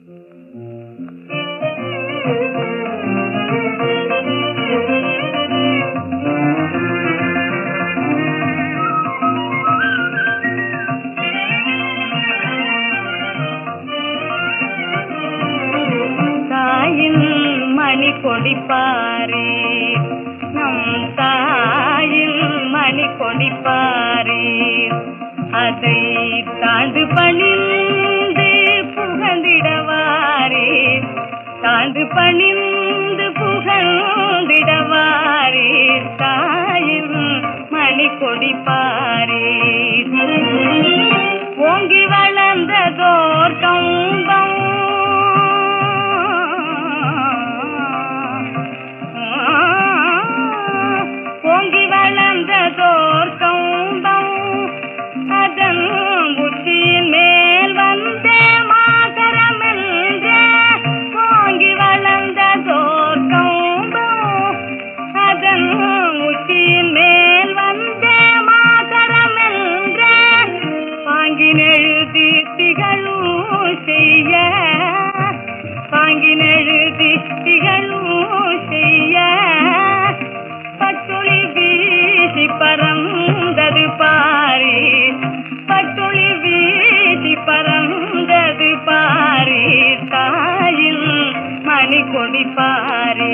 தாயின் மணி கொடிப்பாரே நம் தாயின் மணி கொடிப்பாரே அதை தாண்டு பணிந்து புகழ்ந்திடவாரே தாண்டு பணிந்து புகழ்ந்திடவாரே தாயின் மணி கொடிப்பாரே ஓங்கி வளர்ந்ததோர் கம்பம் ஓங்கி வளர்ந்ததோர் கம்பம் அதன் புத்தியின் மேல் வந்தே மாதரம் என்ற ஓங்கி வளர்ந்ததோர் கம்பம் அதன் உச்சியின் மேல் வந்தே மாதரம் என்ற பாங்கினெழுதி திகழும் செய்ய பாங்கினெழுதி திகழும் செய்ய பட்டொளி வீசி பறந்தது பாரி பட்டொளி வீசி பறந்தது பாரி தாயில் மணி கொடி பாரி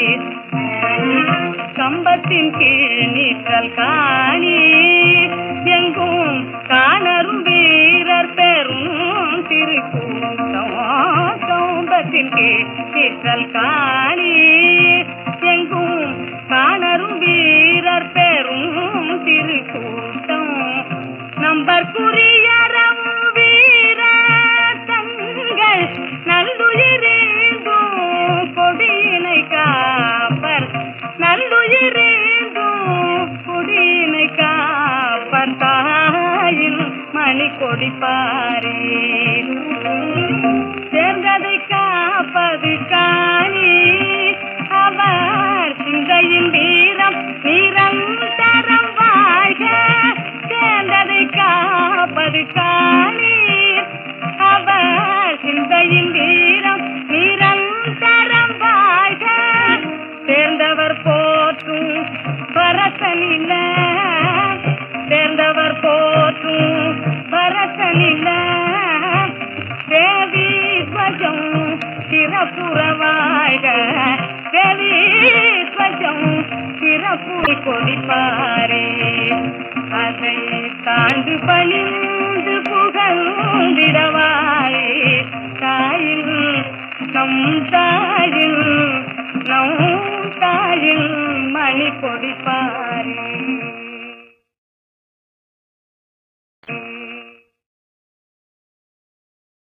கம்பத்தின் கீழ் நீற்றல் காணி எங்கும் காணரும் வீரர் பெரும் திருக்கூட்டம் கம்பத்தின் கீழ் நீற்றல் காணி எங்கும் காணரும் வீரர் பெரும் திருக்கூட்டம் நம்பர் புரியறம் வீர தங்கள் நல்லுயிரேந்தும் கொடியினை காப்பர் நல்லுயிரேந்தும் கொடியினை காப்பர் தாயின் மணி கொடிப்பாரே சேர்ந்ததை காப்பது காணி அவர் சிந்தையின் வீரம் நிரந்தரம் வாழ்க சேர்ந்ததை காப்பது காணி அவர் சிந்தையின் வீரம் நிரந்தரம் வாழ்க சேர்ந்தவர் போற்றும் பரசனில சேர்ந்தவர் போற்றும் பரசனில தேவி ஸ்வஜம் சிறப்புற வாழ்க தேவி ஸ்வஜம் சிறப்பு கொடிப்பாரே அதை தாண்டு பணிந்து புகழ்ந்திடவாரே தாயில் நம் தாயில் நம் தாயில் மணி கொடிப்பாரே